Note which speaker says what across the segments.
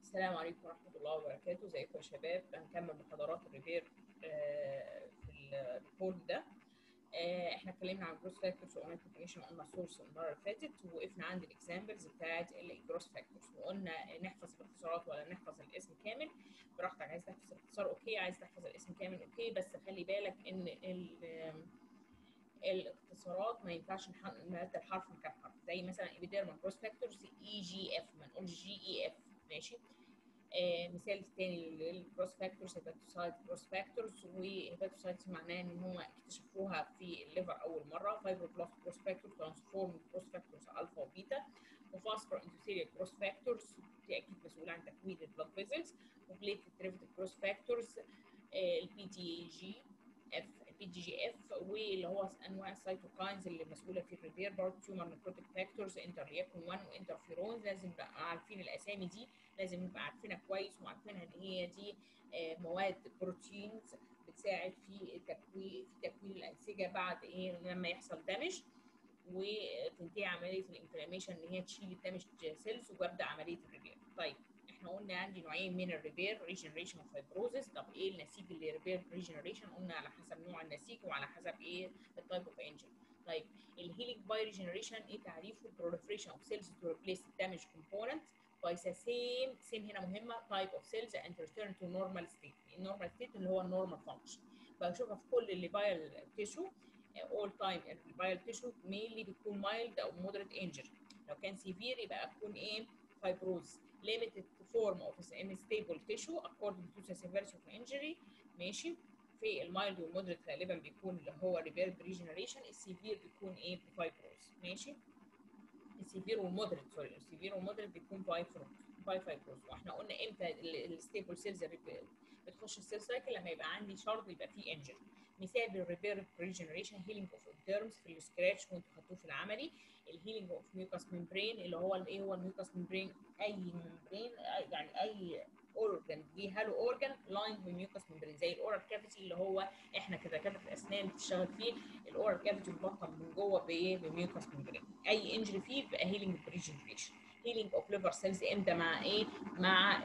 Speaker 1: السلام عليكم ورحمة الله وبركاته، ازيكم يا شباب؟ هنكمل محاضرات الريبير آه، في الكورس ده. آه، احنا اتكلمنا عن جروس فاكتورز وقلنا الكومبينيشن قلنا سورس المرة اللي فاتت ووقفنا عند الاكزامبلز بتاعت الجروس فاكتورز وقلنا نحفظ الاختصارات ولا نحفظ الاسم كامل براحتك عايز تحفظ الاختصار اوكي عايز تحفظ الاسم كامل اوكي بس خلي بالك ان ال الاختصارات ما ينفعش نبدل حرف مكان حرف زي مثلا ايبيديرمال جروس فاكتورز اي جي اف ما نقولش جي اي اف ماشي آه مثال تاني للجروس فاكتورز هيباتوسايت جروس فاكتورز وهيباتوسايتس معناه ان هم اكتشفوها في الليفر اول مره فايبروبلاست جروس فاكتور ترانسفورم جروس فاكتورز الفا وبيتا وفاسكر اندوثيريال جروس فاكتورز دي اكيد مسؤوله عن تكوين البلاد فيزلز وبليت ديريفيتيف جروس فاكتورز البي دي جي اف البي دي جي اف واللي هو انواع السيتوكاينز اللي مسؤوله في الريبير برضه تيومر نيكروتيك فاكتورز انترليكون 1 وانترفيرون لازم نبقى عارفين الاسامي دي لازم نبقى عارفينها كويس وعارفينها ان هي دي مواد بروتينز بتساعد في تكوين في تكوين الانسجه بعد ايه لما يحصل دمج وتنتهي عمليه الانفلاميشن ان هي تشيل الدمج سيلز وببدا عمليه الريبير طيب احنا قلنا عندي نوعين من الريبير ريجنريشن وفايبروزس طب ايه النسيج اللي ريبير ريجنريشن قلنا على حسب نوع النسيج وعلى حسب ايه التايب اوف انجن طيب الهيلينج باي ريجنريشن ايه تعريفه proliferation of cells to replace the damaged component by the same same هنا مهمه type of cells and return to normal state النورمال state اللي هو النورمال function بشوفها في كل اللي بايل تيشو all time البايل تيشو mainly بتكون mild او moderate injury لو كان severe يبقى تكون ايه fibrosis limited form of unstable tissue according to the severity of injury ماشي في المايلد والمودريت غالبا بيكون اللي هو ريبير ريجنريشن السيفير بيكون ايه فايبروز ماشي السيفير والمودريت سوري السيفير والمودريت بيكون فايبروز باي فايبروز واحنا قلنا امتى الستيبل سيلز بتخش السيل سايكل لما يبقى عندي شرط يبقى فيه انجري مثال الريبير ريجنريشن هيلينج اوف تيرمز في السكراتش وانتوا خدتوه في العملي الهيلينج اوف ميوكاس ممبرين اللي هو ايه هو الميوكاس ممبرين اي ممبرين يعني اي اورجان ليه هالو اورجان لايند بميوكاس ممبرين زي الاورال كافيتي اللي هو احنا كدكاتره الاسنان بتشتغل فيه الاورال كافيتي مبطن من جوه بايه بميوكاس ممبرين اي انجري فيه بيبقى هيلينج بريجنريشن هيلينج اوف ليفر سيلز امتى مع ايه مع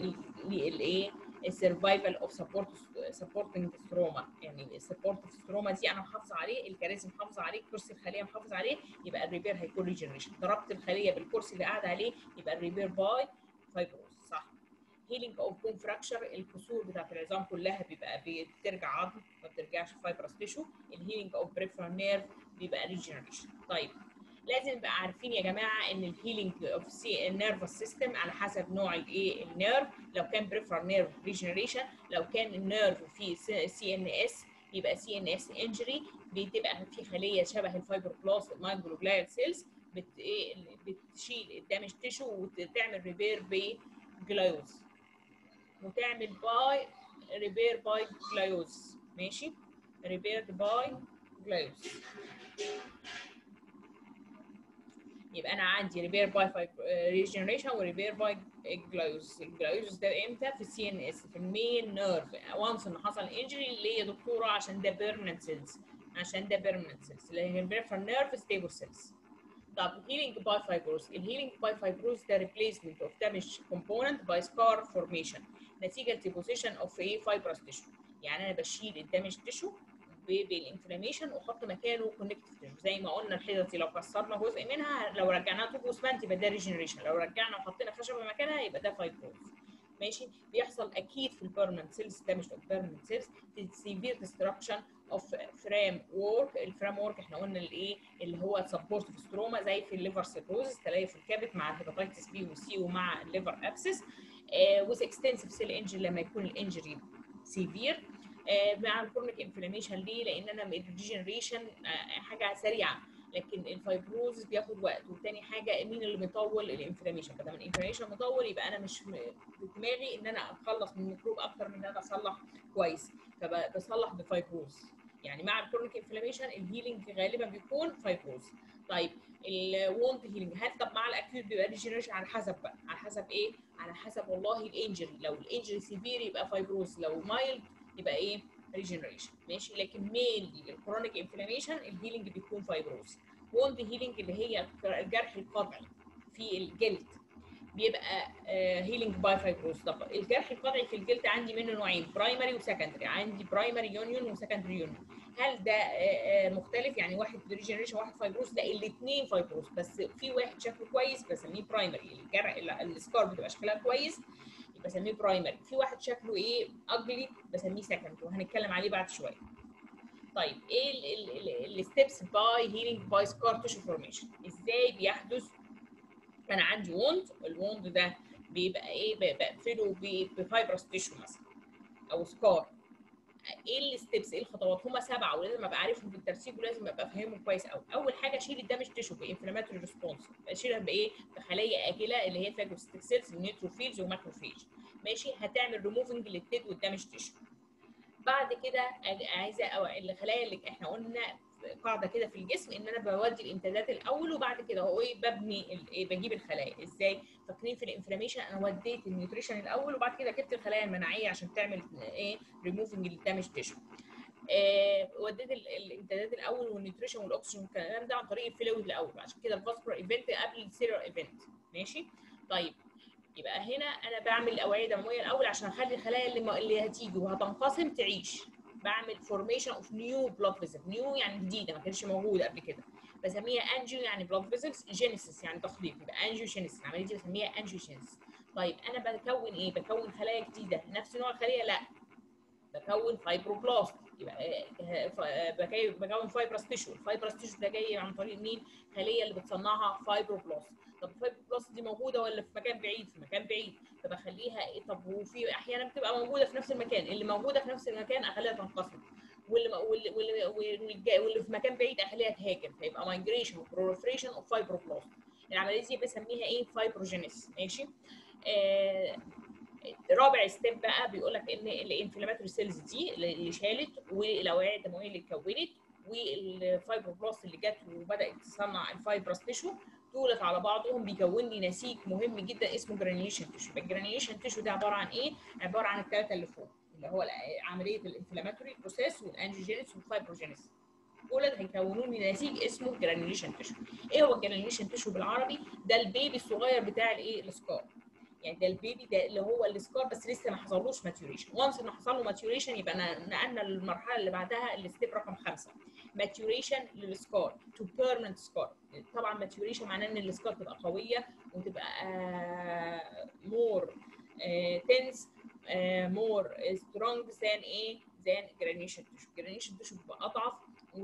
Speaker 1: الايه السرفايفل اوف سبورت سبورتنج ستروما يعني السبورت ستروما دي انا محافظه عليه الكراسي محافظه عليه كرسي الخليه محافظ عليه يبقى الريبير هيكون ريجنريشن ضربت الخليه بالكرسي اللي قاعد عليه يبقى الريبير باي فايبروز صح هيلينج اوف بون فراكشر الكسور بتاعت العظام كلها بيبقى بترجع عظم ما بترجعش فايبرس تيشو الهيلينج اوف بريفرال نيرف بيبقى ريجنريشن طيب لازم نبقى عارفين يا جماعه ان الهيلينج اوف سي النيرفس سيستم على حسب نوع الايه النيرف لو كان بريفرال نيرف ريجنريشن لو كان النيرف فيه سي ان اس يبقى سي ان اس انجري بتبقى في خليه شبه الفايبروبلاست مايكروجلايال سيلز بت ايه بتشيل الدامج تيشو وتعمل ريبير بجلايوز وتعمل باي ريبير باي جلايوز ماشي ريبير باي جلايوز يبقى انا عندي ريبير باي ريجنريشن وريبير باي جلايوز الجلايوز ده امتى في السي ان اس في المين نيرف وانس ان حصل انجري ليه يا دكتوره عشان ده بيرمننت سيلز عشان ده بيرمننت سيلز لان البريفرال نيرف ستيبل سيلز طب هيلينج باي فايبروز الهيلينج باي فايبروز ده ريبليسمنت اوف دامج كومبوننت باي سكار فورميشن نتيجه ديبوزيشن اوف ايه فايبرس تيشو يعني انا بشيل الدامج تيشو بالانفلاميشن واحط مكانه كونكتيف تيشو زي ما قلنا الحيطه دي لو كسرنا جزء منها لو رجعناها طوب واسمنت يبقى ده ريجنريشن لو رجعنا وحطينا خشبه مكانها يبقى ده فايبروز ماشي بيحصل اكيد في البيرمننت سيلز دامج اوف بيرمننت سيلز سيفير ديستركشن اوف فرام وورك الفرام وورك احنا قلنا الايه اللي هو سبورت في ستروما زي في الليفر سيروزس تلاقي في الكبد مع الهيباتيتس بي وسي ومع الليفر ابسس وذ اكستنسيف سيل انجري لما يكون الانجري سيفير آه مع الكرونيك انفلاميشن ليه؟ لان انا الريجنريشن آه حاجه سريعه لكن الفايبروز بياخد وقت وتاني حاجه مين اللي مطول الانفلاميشن فده الانفلاميشن مطول يبقى انا مش في دماغي ان انا اتخلص من الميكروب اكتر من ان انا اصلح كويس فبصلح بفايبروز يعني مع الكرونيك انفلاميشن الهيلينج غالبا بيكون فايبروز طيب الوونت هيلينج هل طب مع الاكيوت بيبقى ريجنريشن على حسب بقى على حسب ايه؟ على حسب والله الانجري لو الانجري سيفير يبقى فايبروز لو مايلد يبقى ايه ريجنريشن ماشي لكن مينلي الكرونيك انفلاميشن الهيلينج بيكون فايبروز ووند هيلينج اللي هي الجرح القطعي في الجلد بيبقى هيلينج باي فايبروز طب الجرح القطعي في الجلد عندي منه نوعين برايمري وسكندري عندي برايمري يونيون وسكندري يونيون هل ده آه، آه، مختلف يعني واحد ريجنريشن واحد فايبروز لا الاثنين فايبروز بس في واحد شكله كويس بسميه برايمري الجرح ال- السكار بتبقى شكلها كويس يبقى بسميه برايمري في واحد شكله ايه اجلي بسميه سكندري وهنتكلم عليه بعد شويه طيب ايه الستبس باي هيلينج باي سكار تيشو فورميشن ازاي بيحدث انا عندي ووند الووند ده بيبقى ايه ب- بقفله ب- بفايبرس تيشو مثلا او سكار ايه الستبس ايه الخطوات هم سبعه ولازم ابقى عارفهم بالترتيب ولازم ابقى فاهمهم كويس قوي اول حاجه اشيل الدمج تيشو بانفلاماتوري ريسبونس اشيلها بايه بخلايا اجله اللي هي فاجوستيك سيلز ونيوتروفيلز وماكروفيج ماشي هتعمل ريموفنج للتيد والدمج تيشو بعد كده أج- عايزه أو الخلايا اللي احنا قلنا قاعده كده في الجسم ان انا بودي الامتداد الاول وبعد كده هو ايه ببني ال- إيه بجيب الخلايا ازاي فاكرين في الانفلاميشن انا وديت النيوتريشن الاول وبعد كده جبت الخلايا المناعيه عشان تعمل ايه ريموفنج للدامج تيشو آه وديت ال- الامتداد الاول والنيوتريشن والاكسجين والكلام ده عن طريق الفلويد الاول عشان كده الفاسكولار ايفنت قبل السيلر ايفنت ماشي طيب يبقى هنا انا بعمل اوعيه دمويه الاول عشان اخلي الخلايا اللي, ما اللي هتيجي وهتنقسم تعيش بعمل فورميشن اوف نيو بلاد فيزل نيو يعني جديده ما كانتش موجوده قبل كده بسميها انجيو يعني بلاد فيزلز جينيسيس يعني تخليق يبقى انجيو جينيسيس العمليه دي بسميها انجيو جينيسيس طيب انا بكون ايه بكون خلايا جديده نفس نوع الخليه لا بكون فايبروبلاست يبقى آه، ف- آه، بكي- بكون فايبرس تيشو الفايبرس تيشو ده جاي عن طريق مين خليه اللي بتصنعها فايبروبلاست طب الفايبروبلاست دي موجوده ولا في مكان بعيد في مكان بعيد فبخليها ايه طب وفي احيانا بتبقى موجوده في نفس المكان اللي موجوده في نفس المكان اخليها تنقسم واللي واللي واللي, واللي, جا- واللي في مكان بعيد اخليها تهاجر فيبقى مايجريشن وبروليفريشن اوف فايبروبلاست العمليه دي بسميها ايه فايبروجينيس ماشي آه رابع ستيب بقى بيقول لك ان الانفلاماتوري سيلز دي اللي شالت والاوعيه الدمويه اللي اتكونت والفايبروبلاست اللي جت وبدات تصنع الفايبرس تيشو دولت على بعضهم بيكون لي نسيج مهم جدا اسمه جرانيوليشن تيشو الجرانيوليشن تيشو ده عباره عن ايه عباره عن الثلاثه اللي فوق اللي هو عمليه الانفلاماتوري بروسيس والانجيوجينيس والفايبروجينيس دولت هيكونوا لي نسيج اسمه جرانيوليشن تيشو ايه هو الجرانيوليشن تيشو بالعربي ده البيبي الصغير بتاع الايه السكار يعني ده البيبي ده اللي هو السكار بس لسه ما حصلوش ماتيوريشن وانس انه حصل له ماتيوريشن يبقى أنا نقلنا للمرحله اللي بعدها الستيب رقم خمسه ماتيوريشن للسكار تو بيرمننت سكار طبعا ماتيوريشن معناه ان السكار تبقى قويه وتبقى مور تنس مور سترونج ذان ايه ذان جرانيشن تيشو جرانيشن تيشو بيبقى اضعف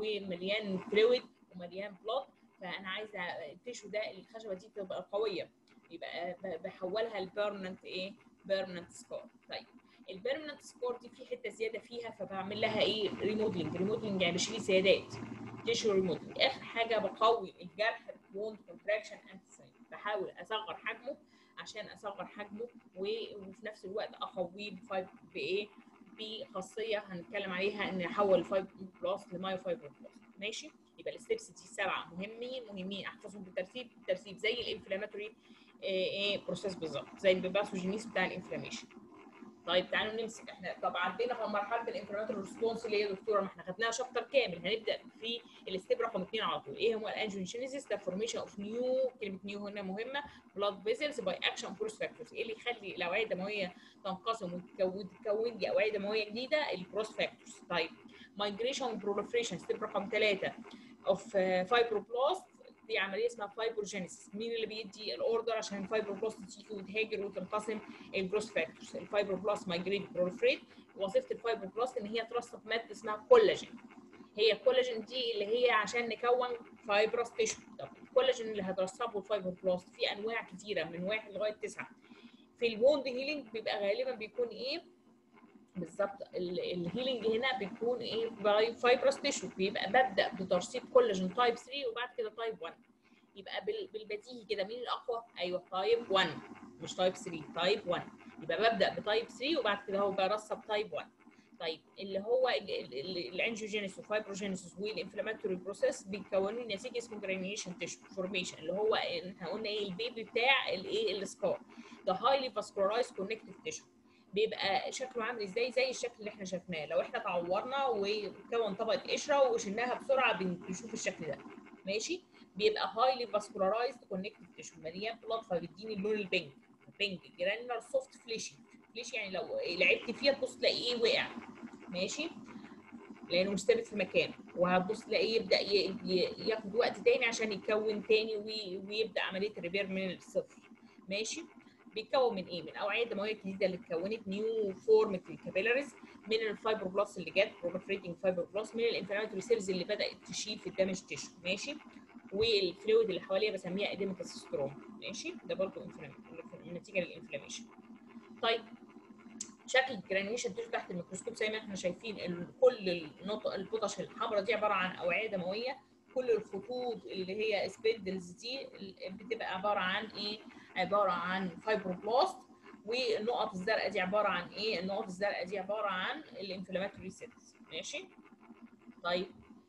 Speaker 1: ومليان فلويد ومليان بلوت فانا عايزه التيشو ده الخشبه دي تبقى قويه يبقى ب- بحولها لبيرمننت ايه بيرمننت سكور طيب البيرمننت سكور دي في حته زياده فيها فبعمل لها ايه ريموديلنج ريموديلنج يعني بشيل زيادات تيشو ريموديلنج اخر حاجه بقوي الجرح بوند كونتراكشن انت بحاول اصغر حجمه عشان اصغر حجمه و- وفي نفس الوقت اقويه بفايب بايه بخاصيه هنتكلم عليها ان احول الفايبر بلاس لمايو فايبر بلاس ماشي يبقى الستبس دي سبعه مهمين مهمين احفظهم بالترتيب بالترتيب زي الانفلاماتوري ايه بروسيس بالظبط زي الباثوجينيس بتاع الانفلاميشن طيب تعالوا نمسك احنا طب عندنا في مرحله الانفلاماتوري ريسبونس اللي هي يا دكتوره ما احنا خدناها شابتر كامل هنبدا في الستيب رقم اثنين على طول ايه هو الانجيوجينيسيس ده فورميشن اوف نيو كلمه نيو هنا مهمه بلاد فيزلز باي اكشن بروس فاكتورز ايه اللي يخلي الاوعيه الدمويه تنقسم وتكون تكون لي اوعيه دمويه جديده البروس فاكتورز طيب مايجريشن بروليفريشن ستيب رقم ثلاثه اوف فايبروبلاست دي عمليه اسمها فايبروجينيسيس مين اللي بيدي الاوردر عشان الفايبروبلاست تيجي وتهاجر وتنقسم الجروس فاكتورز الفايبروبلاست مايجريت بروليفريت وظيفه الفايبروبلاست ان هي ترسب ماده اسمها كولاجين هي الكولاجين دي اللي هي عشان نكون فايبرس تيشو طب الكولاجين اللي هترسبه الفايبروبلاست في انواع كتيره من واحد لغايه تسعه في الووند هيلينج بيبقى غالبا بيكون ايه بالظبط ال- الهيلينج هنا بيكون ايه باي فايبرس تيشو بيبقى ببدا بترسيب كولاجين تايب 3 وبعد كده تايب 1 يبقى بال- بالبديهي كده مين الاقوى ايوه تايب 1 مش تايب 3 تايب 1 يبقى ببدا بتايب 3 وبعد كده هو برسب تايب 1 طيب اللي هو الانجيوجينيس والفايبروجينيس والانفلاماتوري بروسيس بيكونوا لي نسيج اسمه جرانيوليشن تيشو فورميشن اللي هو احنا قلنا ايه البيبي بتاع الايه السكار ده هايلي فاسكولارايز كونكتيف تيشو بيبقى شكله عامل ازاي زي الشكل اللي احنا شفناه لو احنا تعورنا وكون طبقه قشره وشلناها بسرعه بنشوف الشكل ده ماشي بيبقى هايلي فاسكولارايزد كونكتيف تيشو مليان بلاد فبيديني اللون البينك بينك جرانولار سوفت فليشي فليشي يعني لو لعبت فيها تبص تلاقيه ايه وقع ماشي لانه مش ثابت في مكانه وهتبص تلاقيه يبدا ياخد وقت تاني عشان يكون تاني ويبدا عمليه الريبير من الصفر ماشي بيتكون من ايه؟ من اوعيه دمويه جديده اللي اتكونت نيو فورم في الكابيلاريز من الفايبروبلاست اللي جت بروبريتنج فايبروبلاست من الانفلاماتوري سيلز اللي بدات تشيل في الدمج تيشو ماشي والفلويد اللي حواليها بسميها اديميك ستروم ماشي ده برضه نتيجه للانفلاميشن طيب شكل الجرانيشن تيشو تحت الميكروسكوب زي ما احنا شايفين كل النقط البطش الحمراء دي عباره عن اوعيه دمويه كل الخطوط اللي هي سبندلز دي بتبقى عباره عن ايه؟ عباره عن فايبروبلاست والنقط الزرقاء دي عباره عن ايه؟ النقط الزرقاء دي عباره عن الانفلاماتوري سيلز ماشي؟ طيب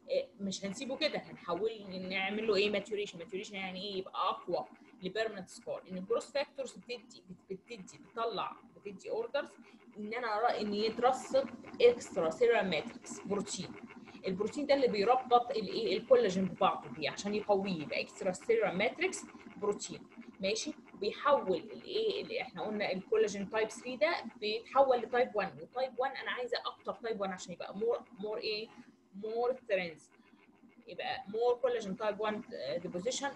Speaker 1: مش هنسيبه كده هنحول نعمل له ايه ماتوريشن ماتوريشن يعني ايه يبقى اقوى لبيرمننت سكور ان الجروس فاكتورز بتدي بتدي بتطلع بتدي اوردرز ان انا ارى ان يترصد اكسترا سيرال ماتريكس بروتين البروتين ده اللي بيربط الايه الكولاجين ببعضه بيه عشان يقويه يبقى اكسترا سيرال ماتريكس بروتين ماشي بيحول الايه اللي احنا قلنا الكولاجين تايب 3 ده بيتحول لتايب 1 وتايب 1 انا عايزه اكتر تايب 1 عشان يبقى مور مور ايه مور ثرينز يبقى مور كولاجين تايب 1 ديبوزيشن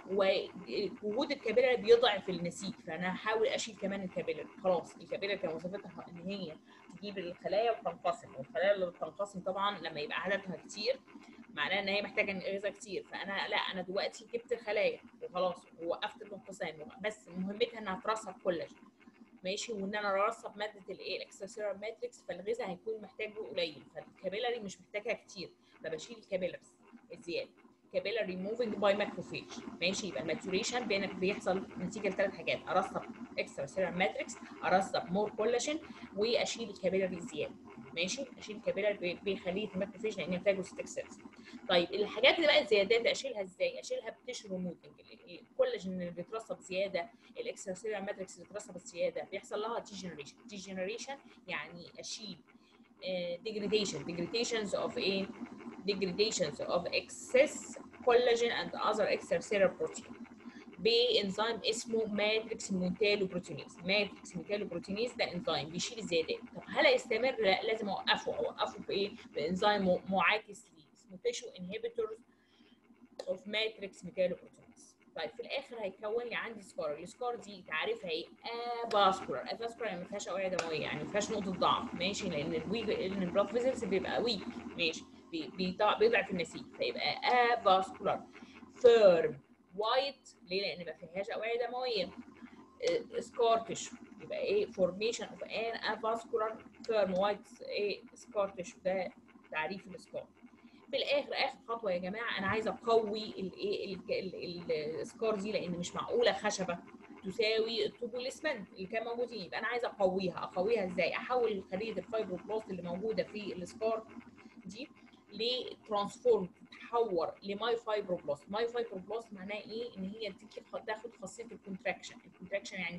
Speaker 1: ووجود الكابيلاري بيضعف النسيج فانا هحاول اشيل كمان الكابيلاري خلاص الكابيلاري كان وظيفتها ان هي تجيب الخلايا وتنقسم والخلايا اللي بتنقسم طبعا لما يبقى عددها كتير معناه ان هي محتاجه غذاء كتير فانا لا انا دلوقتي جبت خلايا وخلاص ووقفت الانقسام بس مهمتها انها ترسب كولاجين ماشي وان انا ارسب ماده الايه الاكسترا ماتريكس فالغذاء هيكون محتاجه قليل فالكابيلاري مش محتاجها كتير فبشيل الكابيلاريز الزياده كابيلاري موفينج باي ماكروفيج ماشي يبقى الماتوريشن بينك بيحصل نتيجه لثلاث حاجات ارسب اكسترا سيرال ماتريكس ارسب مور كولاجين واشيل الكابيلاري زياده ماشي اشيل الكابيلاري بيخليه في الماكروفيج لان فاجوستيك سيلز طيب الحاجات اللي بقى الزيادات اشيلها ازاي؟ اشيلها بتيشو ريموفنج الكولاجين اللي بيترسب زياده الاكسترا سيرال ماتريكس اللي بيترسب زياده بيحصل لها ديجنريشن ديجنريشن يعني اشيل degradation degradations of a degradations of excess collagen and other extracellular protein بانزيم اسمه ماتريكس مونتالو بروتينيز ماتريكس مونتالو بروتينيز ده انزيم بيشيل الزيادات طب هل هيستمر لا لازم اوقفه اوقفه بايه بانزيم معاكس ليه اسمه تيشو انهبيتورز اوف ماتريكس مونتالو بروتينيز طيب في الاخر هيكون لي عندي سكار السكار دي تعريفها ايه افاسكولار افاسكولار يعني ما فيهاش اوعيه دمويه يعني ما فيهاش نقطه ضعف ماشي لان الويك لان البلاد فيزلز بيبقى ويك ماشي بيضعف النسيج فيبقى افاسكولار فيرم وايت ليه لان ما فيهاش اوعيه دمويه سكار تيشو يبقى ايه فورميشن اوف ان افاسكولار فيرم وايت ايه سكار تيشو ده تعريف السكار في الاخر اخر خطوه يا جماعه انا عايزه اقوي الايه السكار دي لان مش معقوله خشبه تساوي الطوب والاسمنت اللي كانوا موجودين يبقى انا عايزه اقويها اقويها ازاي احول خليه الفايبروبلاست اللي موجوده في السكار دي لترانسفورم تتحور لماي فايبروبلاست ماي فايبروبلاست معناه ايه ان هي تيجي تاخد خاصيه الكونتراكشن الكونتراكشن يعني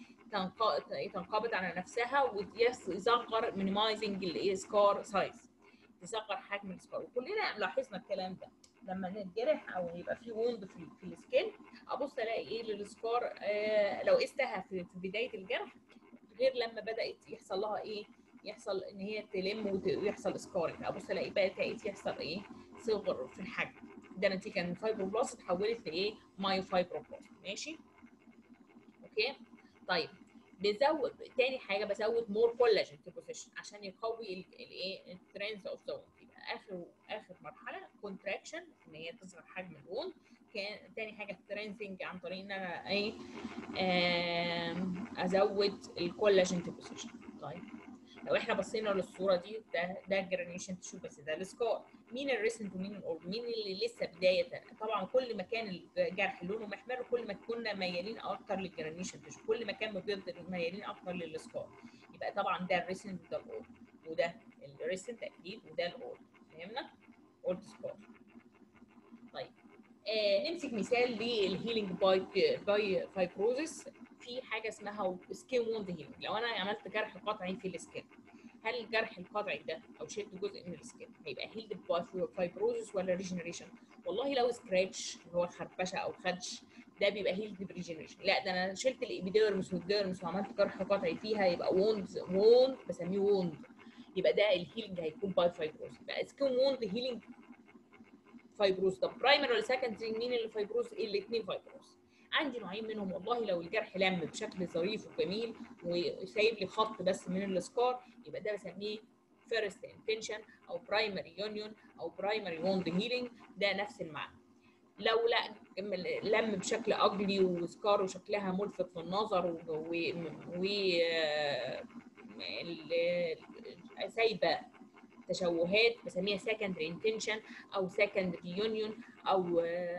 Speaker 1: تنقبض على نفسها ويصغر مينيمايزنج السكار سايز تصغر حجم السكار وكلنا لاحظنا الكلام ده لما نتجرح او يبقى في ووند في, في السكين ابص الاقي ايه للسكار آه لو قستها في, في بدايه الجرح غير لما بدات يحصل لها ايه يحصل ان هي تلم ويحصل سكارنج ابص الاقي بدات يحصل ايه صغر في الحجم ده نتيجه ان الفايبروبلاست اتحولت لايه مايو فايبروبلاست ماشي اوكي طيب بزود تاني حاجه بزود مور كولاجين ديبوزيشن عشان يقوي الايه الترانز اوف ذا يبقى اخر اخر مرحله كونتراكشن ان هي تصغر حجم الوند كان تاني حاجه ترانسنج عن طريق ان انا ايه ازود الكولاجين ديبوزيشن طيب لو احنا بصينا للصوره دي ده ده جرانيشن تشو بس ده السكار مين الريسنت ومين الاولد مين اللي لسه بدايه طبعا كل ما كان الجرح لونه محمر كل ما كنا ميالين اكتر للجرانيشن تشو كل ما كان مبيض ميالين اكتر للسكار يبقى طبعا ده الريسنت وده الاولد وده الريسنت اكيد وده الاولد فهمنا اولد سكار طيب آه نمسك مثال للهيلينج باي باي فايبروزس في حاجه اسمها سكين ووند هيلينج لو انا عملت جرح قطعي في السكين هل الجرح القطعي ده او شلت جزء من السكين هيبقى هيلد فايبروزس ولا ريجنريشن والله لو سكراتش اللي هو خربشه او خدش ده بيبقى هيلد بريجنريشن لا ده انا شلت الابيديرمس والديرمس وعملت جرح قطعي فيها يبقى ووند ووند بسميه ووند يبقى ده الهيلينج هيكون باي فايبروز يبقى سكين ووند هيلينج فايبروز طب برايمري ولا سكندري مين اللي فايبروز الاثنين فايبروز عندي نوعين منهم والله لو الجرح لم بشكل ظريف وجميل وسايب لي خط بس من السكار يبقى ده بسميه فيرست انتنشن او برايمري يونيون او برايمري ووند هيلينج ده نفس المعنى لو لا لم بشكل اجلي وسكار وشكلها ملفت للنظر و, و... و... سايبه تشوهات بسميها سكندري انتنشن او سكندري يونيون او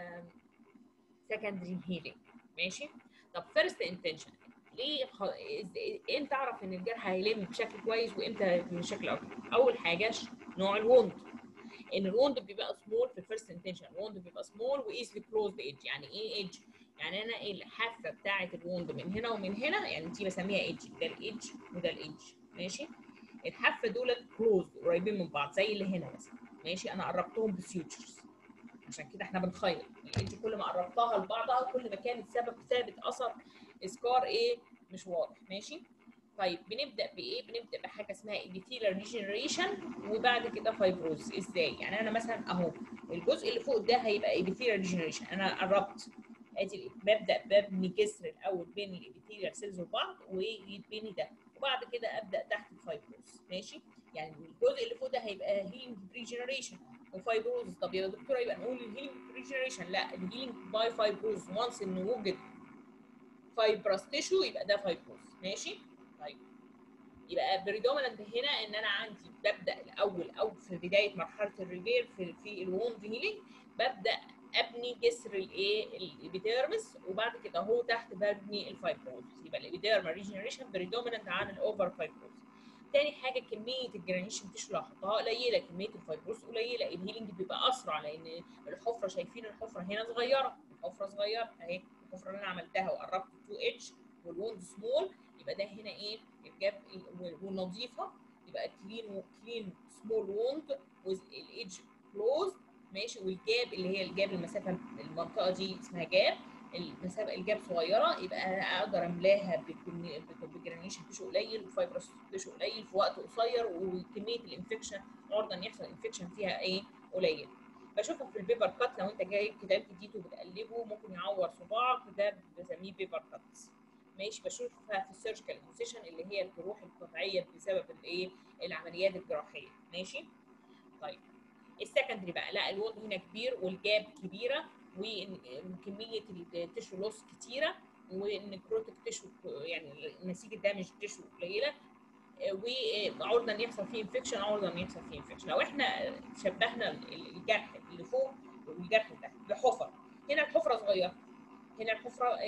Speaker 1: سكندري هيلينج ماشي طب فيرست انتنشن ليه خ... امتى اعرف ان الجرح هيلم بشكل كويس وامتى بشكل اكبر اول حاجه نوع الوند ان الوند بيبقى سمول في الفيرست انتنشن الوند بيبقى سمول وايزلي كلوزد ايدج يعني ايه ايدج يعني انا الحافه بتاعه الوند من هنا ومن هنا يعني دي بسميها ايدج ده الايدج وده الايدج ماشي الحافه دول كلوز قريبين من بعض زي اللي هنا مثلا ماشي انا قربتهم بسيوتشرز عشان كده احنا بنخيط الايدج كل ما قربتها لبعضها كل ما كان السبب ثابت اثر اسكار ايه مش واضح ماشي طيب بنبدا بايه بنبدا بحاجه اسمها ابيثيلر ريجنريشن وبعد كده فايبروز ازاي يعني انا مثلا اهو الجزء اللي فوق ده هيبقى ابيثيلر ريجنريشن انا قربت ادي ببدا ببني جسر الاول بين الابيثيلر سيلز وبعض ويتبني ده وبعد كده ابدا تحت الفايبروز ماشي يعني الجزء اللي فوق ده هيبقى هيلينج ريجنريشن وفايبروز طب يا دكتوره يبقى نقول الهيلينج ريجنريشن لا الهيلينج باي فايبروز وانس انه وجد فايبرس تيشو يبقى ده فايبروز ماشي طيب يبقى بريدومينانت هنا ان انا عندي ببدا الاول او في بدايه مرحله الريبير في في الووند هيلينج ببدا ابني جسر الايه الابيديرمس وبعد كده اهو تحت ببني الفايبروز يبقى الابيديرما ريجنريشن بريدومينانت عن الاوفر فايبروز تاني حاجه كميه الجرانيشن تيشو اللي هحطها قليله كميه الفايبروز قليله الهيلينج بيبقى اسرع لان الحفره شايفين الحفره هنا صغيره الحفره صغيره اهي الحفره اللي انا عملتها وقربت 2 اتش والوند سمول يبقى ده هنا ايه الجاب والنظيفه يبقى كلين كلين سمول ووند والايدج كلوز ماشي والجاب اللي هي الجاب المسافه المنطقه دي اسمها جاب المسافه الجاب صغيره يبقى انا اقدر املاها بجرانيشن تيشو قليل وفايبرس تيشو قليل في وقت قصير وكميه الانفكشن عرضه ان يحصل انفكشن فيها ايه قليل بشوفها في البيبر كات لو انت جايب كتاب جديد وبتقلبه ممكن يعور صباعك ده بسميه بيبر كات ماشي بشوفها في السيرجيكال انسيشن اللي هي الجروح القطعيه بسبب الايه العمليات الجراحيه ماشي طيب السكندري بقى لا الوند هنا كبير والجاب كبيره وكميه التشو لوس كتيره والنكروتيك تشو يعني نسيج الدمج تشو قليله وعرضه ان يحصل فيه انفكشن عرضه ان يحصل فيه انفكشن لو احنا شبهنا الجرح اللي فوق والجرح اللي تحت بحفر هنا الحفره صغيره هنا الحفره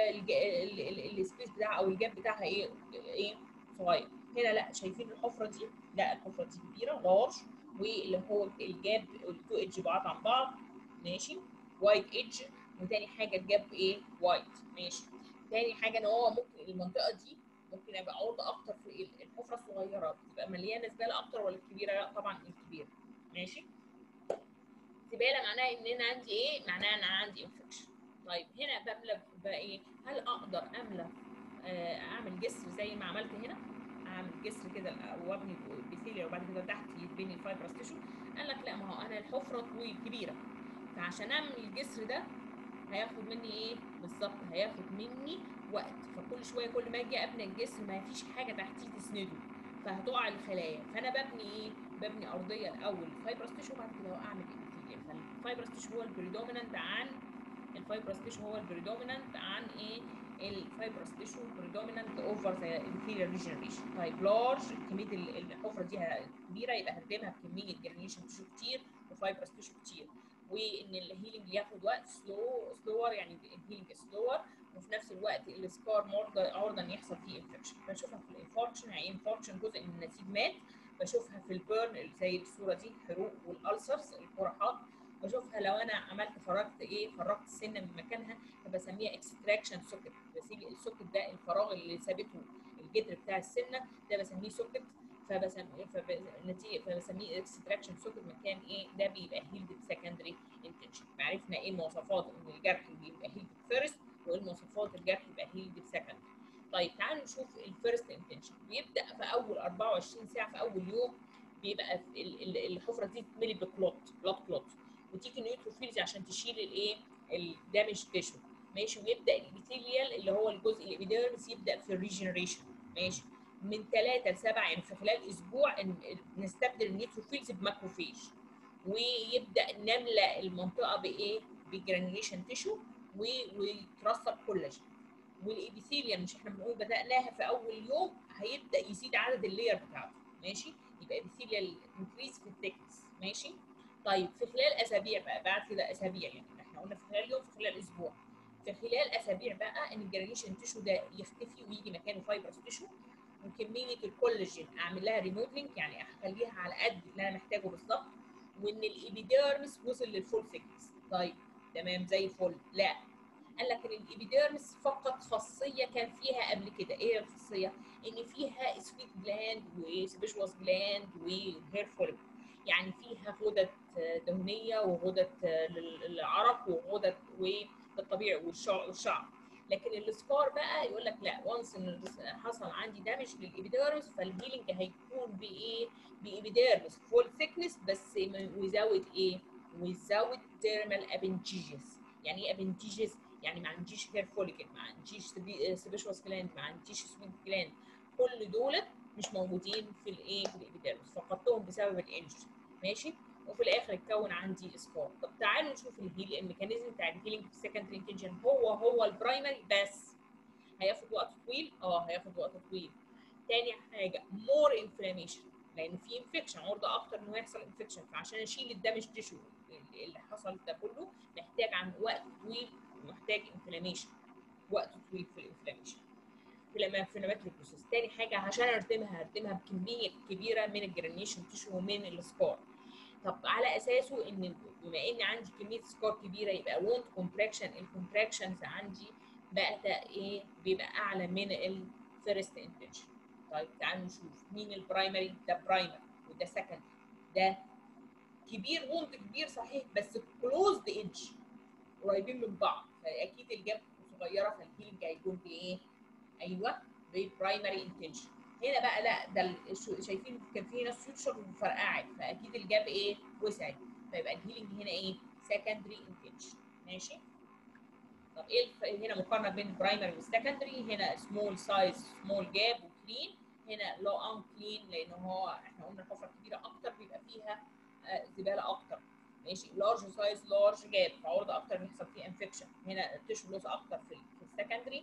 Speaker 1: السبيس بتاعها او الجاب بتاعها ايه ايه صغير هنا لا شايفين الحفره دي لا الحفره دي كبيره لارج واللي هو الجاب التو ايدج بعاد عن بعض ماشي وايت ايدج وتاني حاجه الجاب ايه وايت ماشي تاني حاجه ان هو ممكن المنطقه دي ممكن يبقى عرضه اكتر في الحفره الصغيره بتبقى مليانه زباله اكتر ولا الكبيره لا طبعا الكبيره ماشي زباله معناها ان انا عندي ايه معناها ان انا عندي انفكشن طيب هنا بملى بقى ايه هل اقدر املى آه اعمل جسر زي ما عملت هنا اعمل جسر كده وابني بيثيليا وبعد كده تحت يتبني الفايبرس تيشو قال لك لا ما هو انا الحفره طويل كبيره فعشان اعمل الجسر ده هياخد مني ايه بالظبط هياخد مني وقت فكل شويه كل ما اجي ابني الجسر ما فيش حاجه تحتيه تسنده فهتقع الخلايا فانا ببني ايه ببني ارضيه الاول فايبرس تيشو وبعد كده اعمل ابيثيليا فالفايبرس تيشو هو البريدومينانت عن الفايبرس تيشو هو البريدومينانت عن ايه الفايبرس تيشو بريدومينانت اوفر ذا ابيثيليال ريجنريشن طيب لارج كميه الحفره دي كبيره يبقى هخدمها بكميه جرانيشن تيشو كتير وفايبرس تيشو كتير وان الهيلينج ياخد وقت سلو سلور يعني الهيلينج سلور وفي نفس الوقت السكار مرضى عرضه ان يحصل فيه انفكشن بشوفها في الانفاركشن يعني انفاركشن جزء من النسيج مات بشوفها في البيرن زي الصوره دي الحروق والالسرز القرحات بشوفها لو انا عملت فرغت ايه فرغت السنه من مكانها فبسميها اكستراكشن سوكت بسيب السوكت ده الفراغ اللي سابته الجدر بتاع السنه ده بسميه سوكت فبسميه فبنتيجه فبسميه اكستراكشن سوكت مكان ايه ده بيبقى هيلد سكندري انتنشن عرفنا ايه مواصفات ان الجرح بيبقى هيلد فيرست وايه مواصفات الجرح يبقى هيلد سكندري طيب تعالوا نشوف الفيرست انتنشن بيبدا في اول 24 ساعه في اول يوم بيبقى الحفره دي تتملي بكلوت بلاد كلوت وتيجي نيوتروفيلز عشان تشيل الايه الدامج تيشو ماشي ويبدا الابيثيليال اللي هو الجزء الابيديرمس يبدا في الريجنريشن ماشي من 3 ل 7 يعني في خلال اسبوع نستبدل النيوتروفيلز بماكروفيج ويبدا نملى المنطقه بايه؟ بجرانيوليشن تيشو ويترسب كولاجين والابيثيليال مش احنا بنقول بداناها في اول يوم هيبدا يزيد عدد اللاير بتاعته ماشي يبقى ابيثيليال انكريز في الثيكنس ماشي طيب في خلال اسابيع بقى بعد كده اسابيع يعني احنا قلنا في خلال يوم في خلال اسبوع في خلال اسابيع بقى ان الجرانيشن تيشو ده يختفي ويجي مكانه فايبرس تيشو وكميه الكولاجين اعمل لها ريموفلينج يعني اخليها على قد اللي انا محتاجه بالظبط وان الابيديرمس وصل للفول ثيكنس طيب تمام زي الفل لا قال لك ان الابيديرمس فقط خاصيه كان فيها قبل كده ايه الخاصيه ان فيها سويت جلاند وسبيشوس جلاند وهير فوليك يعني فيها غدد دهنيه وغدد للعرق وغدد والطبيعي والشعر لكن السكار بقى يقول لك لا وانس ان حصل عندي دامج للابيديرمس فالهيلينج هيكون بايه؟ بابيديرمس فول ثيكنس بس ويزود ايه؟ ويزود تيرمال ابنتيجز يعني ايه ابنتيجز؟ يعني ما عنديش هير فوليكل ما عنديش سبيشوس جلاند ما عنديش سويت جلاند كل دولت مش موجودين في الايه في الابيديرمس فقدتهم بسبب الانجري ماشي وفي الاخر اتكون عندي سكار طب تعالوا نشوف الهيل الميكانيزم بتاع الهيلينج في السكندري انتنجن هو هو البرايمري بس هياخد وقت طويل اه هياخد وقت طويل تاني حاجه مور انفلاميشن لان في انفكشن عرضه اكتر انه يحصل انفكشن فعشان اشيل الدمج تيشو اللي حصل ده كله محتاج عن وقت طويل ومحتاج انفلاميشن وقت طويل في الانفلاميشن في الانفلاماتوري بروسيس تاني حاجه عشان اردمها اردمها بكميه كبيره من الجرانيشن تيشو ومن السكار طب على اساسه ان بما ان عندي كميه سكار كبيره يبقى وونت كونتراكشن الكونتراكشنز عندي بقى ايه بيبقى اعلى من الفيرست انتنشن طيب تعالوا نشوف مين البرايمري ده برايمري وده سكندري ده كبير وونت كبير صحيح بس كلوزد ايدج قريبين من بعض فاكيد الجاب صغيره فالهيلنج هيكون بايه؟ ايوه بالبرايمري انتنشن هنا بقى لا ده شايفين كان في ناس فيوتشر وفرقعت فاكيد الجاب ايه وسعت فيبقى الهيلينج هنا ايه سكندري انتنشن ماشي طب ايه هنا مقارنه بين البرايمري والسكندري هنا سمول سايز سمول جاب وكلين هنا لو ان كلين لان هو احنا قلنا الحفره الكبيره اكتر بيبقى فيها آه زباله اكتر ماشي لارج سايز لارج جاب فعرضه اكتر بيحصل فيه انفكشن هنا تيشو لوس اكتر في السكندري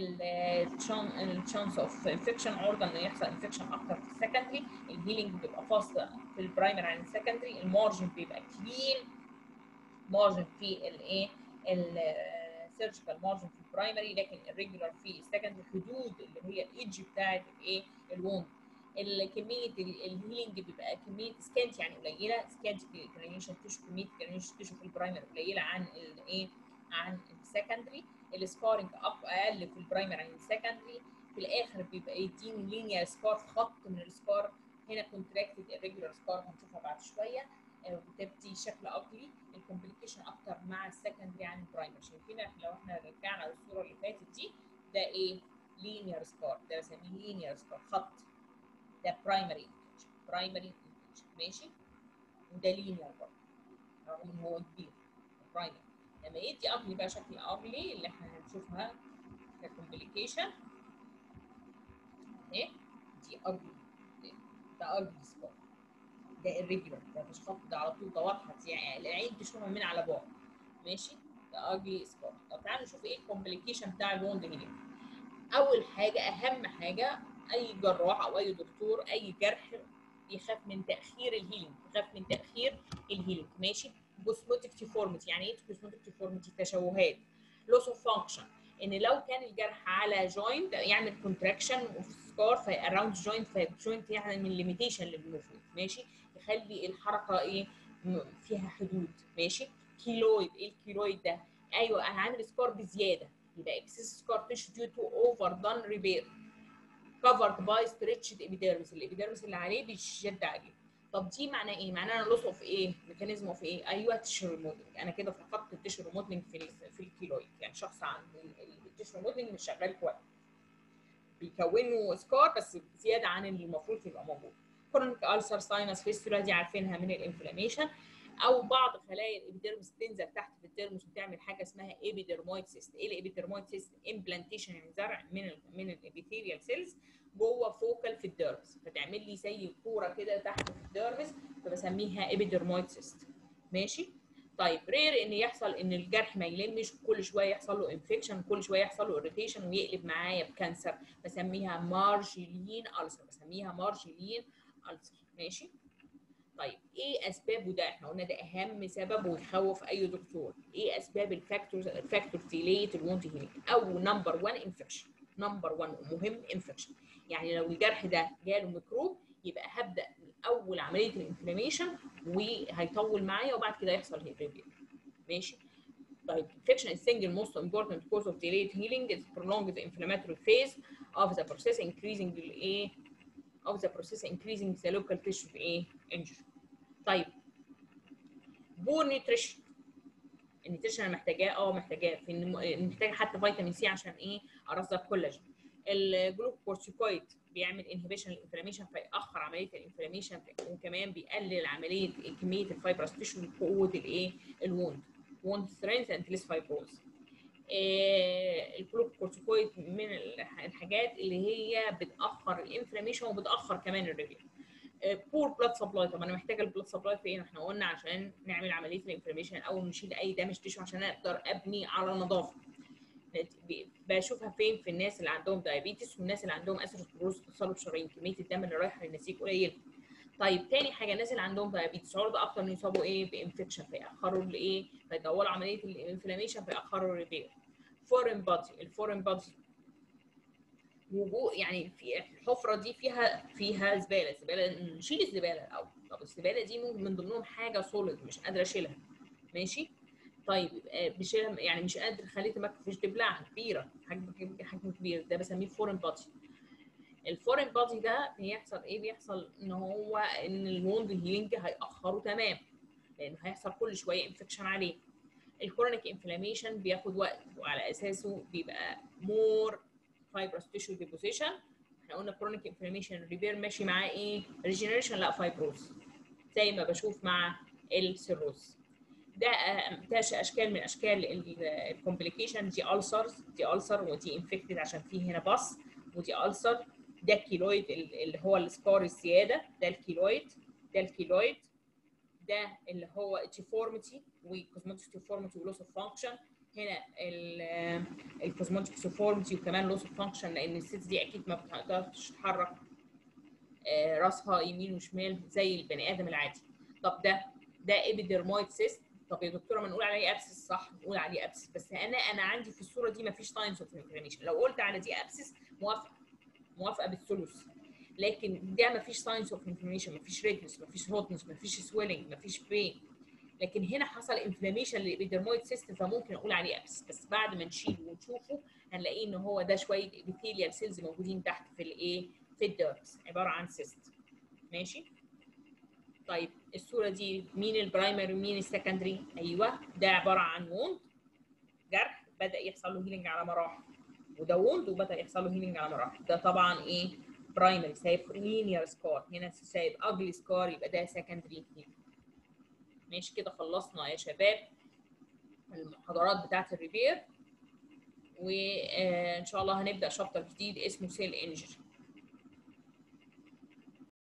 Speaker 1: الشانس اوف انفكشن عرضه انه يحصل انفكشن اكتر في السكندري الهيلينج بيبقى فاست في البرايمر عن السكندري المارجن بيبقى كلين مارجن في الايه السيرجيكال مارجن في البرايمري لكن الريجولار في السكندري حدود اللي هي الايدج بتاعت الايه الوند كميه الهيلينج بيبقى كميه سكانت يعني قليله سكانت جرانيشن تيشو كميه جرانيشن تيشو في البرايمر قليله عن الايه عن السكندري السكارنج اقل في البرايمر عن السكندري في الاخر بيبقى يديني لينير سكار خط من السكار هنا كونتراكتد الريجولار سكار هنشوفها بعد شويه بتبدي شكل اقلي الكومبليكيشن اكتر مع السكندري عن البرايمر شايفين لو احنا رجعنا للصوره اللي فاتت دي ده ايه لينير سكار ده بسميه لينير سكار خط ده برايمري برايمري ماشي وده لينير برضه رغم ان هو كبير برايمري لما يدي اغلي بقى شكل اغلي اللي احنا هنشوفها ككومبليكيشن اهي دي اغلي ده اغلي سكار ده الريجولار ده مش خط ده على طول ده واضحه يعني العين تشوفها من على بعد ماشي ده اغلي سكار طب تعالوا نشوف ايه الكومبليكيشن بتاع الوند هيلينج اول حاجه اهم حاجه اي جراح او اي دكتور اي جرح بيخاف من تاخير الهيلينج بيخاف من تاخير الهيلينج ماشي جوسموتيك ديفورميتي يعني ايه جوسموتيك ديفورميتي تشوهات لوس اوف فانكشن ان لو كان الجرح على جوينت يعمل كونتراكشن اوف سكار في اراوند جوينت فالجوينت يعمل ليميتيشن للموفمنت ماشي يخلي الحركه ايه فيها حدود ماشي كيلويد ايه الكيلويد ده ايوه انا عامل سكار بزياده يبقى اكسس سكار تيشو ديو تو اوفر دان ريبير covered by stretched epidermis الابيديرمس اللي عليه بيشد عليه طب دي معناه ايه؟ معناه انا لوس اوف ايه؟ ميكانيزم اوف ايه؟ ايوه تيشو ريمودنج انا كده فقدت التيشو ريمودنج في ال- في الكيلويد يعني شخص عنده التيشو ريمودنج مش شغال كويس بيكونوا سكار بس زياده عن اللي المفروض يبقى موجود كرونيك السر ساينس فيستولا دي عارفينها من الانفلاميشن او بعض خلايا الابيديرمس تنزل تحت في الديرمس وتعمل حاجه اسمها ايبيديرمويد سيست ايه الابيديرمويد سيست امبلانتيشن يعني زرع من ال من الابيثيريال سيلز جوه فوكال في الديرمس فتعمل لي زي كوره كده تحت في الديرمس فبسميها ايبيديرمويد سيست ماشي طيب رير ان يحصل ان الجرح ما يلمش كل شويه يحصل له انفكشن كل شويه يحصل له اريتيشن ويقلب معايا بكانسر بسميها مارجلين السر بسميها مارجلين السر ماشي طيب ايه اسبابه ده احنا قلنا ده اهم سبب ويخوف اي دكتور ايه اسباب الفاكتورز الفاكتور ديليت الوند هيلينج او نمبر 1 انفكشن نمبر 1 مهم انفكشن يعني لو الجرح ده جاله ميكروب يبقى هبدا من اول عمليه الانفلاميشن وهيطول معايا وبعد كده يحصل ريبير ماشي طيب infection is single most important cause of delayed healing is prolonged the inflammatory phase of the process increasing the ايه of the process increasing the local tissue ايه injury طيب بور نيوتريشن النيوتريشن انا محتاجاه اه محتاجاه في النمو- محتاجه حتى فيتامين سي عشان ايه ارصد كولاجين الجلوكورتيكويد بيعمل انهبيشن للانفلاميشن فيأخر عمليه الانفلاميشن وكمان بيقلل عمليه كميه الفايبرس تيشو وقوه الايه الوند ووند سترينث اند ليس فايبروز الجلوكورتيكويد من الح- الحاجات اللي هي بتاخر الانفلاميشن وبتاخر كمان الريبير بور بلاد سبلاي طب انا محتاجه البلاد سبلاي فين احنا قلنا عشان نعمل عمليه الانفلاميشن او نشيل اي دامج تيشو عشان اقدر ابني على نظافه بشوفها فين في الناس اللي عندهم دايابيتس والناس اللي عندهم اثيروسكلروز تصلب شرايين كميه الدم اللي رايحه للنسيج قليله طيب تاني حاجه الناس اللي عندهم دايابيتس عرضه اكتر ان يصابوا ايه بانفكشن فيأخروا الايه فيطولوا عمليه الانفلاميشن فيأخروا الريبير فورين بادي الفورين بادي وجود يعني في الحفره دي فيها فيها زباله زباله نشيل الزباله الاول طب الزباله دي ممكن من ضمنهم حاجه سوليد مش قادره اشيلها ماشي طيب آه، بشيلها يعني مش قادر خليه مفيش تبلعها كبيره حجم حجم كبير ده بسميه فورين بادي الفورين بادي ده بيحصل ايه بيحصل ان هو ان الوند هيلينج هيأخره تمام لانه هيحصل كل شويه انفكشن عليه الكرونيك انفلاميشن بياخد وقت وعلى اساسه بيبقى مور فايبرس تيشو ديبوزيشن احنا قلنا كرونيك انفلاميشن ريبير ماشي معاه ايه ريجنريشن لا فايبروز زي ما بشوف مع السيروز ده آه، ده اشكال من اشكال الكومبليكيشن دي السرز دي السر ودي انفكتد عشان في هنا باص ودي السر ده الكيلويد ال- اللي هو السكار الزياده ده الكيلويد ده الكيلويد ده اللي هو ديفورميتي وكوزموتيك ديفورميتي ولوس اوف فانكشن هنا الكوزموتيك ديفورميتي وكمان لوس اوف فانكشن لان الست دي اكيد ما بتقدرش تتحرك آه، راسها يمين وشمال زي البني ادم العادي طب ده ده ايبيديرمويد سيست طب يا دكتوره ما نقول عليه ابسس صح نقول عليه ابسس بس انا انا عندي في الصوره دي ما فيش ساينس اوف انفلاميشن لو قلت على دي ابسس موافقه موافقه بالثلث لكن ده ما فيش ساينس اوف انفلاميشن ما فيش ريدنس ما فيش هوتنس ما فيش سويلنج ما فيش بين لكن هنا حصل انفلاميشن للابيدرمويد سيستم فممكن اقول عليه ابس بس بعد ما نشيله ونشوفه هنلاقيه ان هو ده شويه ابيثيليال سيلز موجودين تحت في الايه في الديرمس عباره عن سيست ماشي طيب الصوره دي مين البرايمري ومين السكندري ايوه ده عباره عن ووند جرح بدا يحصل له هيلينج على مراحل وده ووند وبدا يحصل له هيلينج على مراحل ده طبعا ايه برايمري سايب لينير سكار هنا سايب اجلي سكار يبقى ده سكندري ماشي كده خلصنا يا شباب المحاضرات بتاعت الريبير وان شاء الله هنبدا شابتر جديد اسمه سيل انجري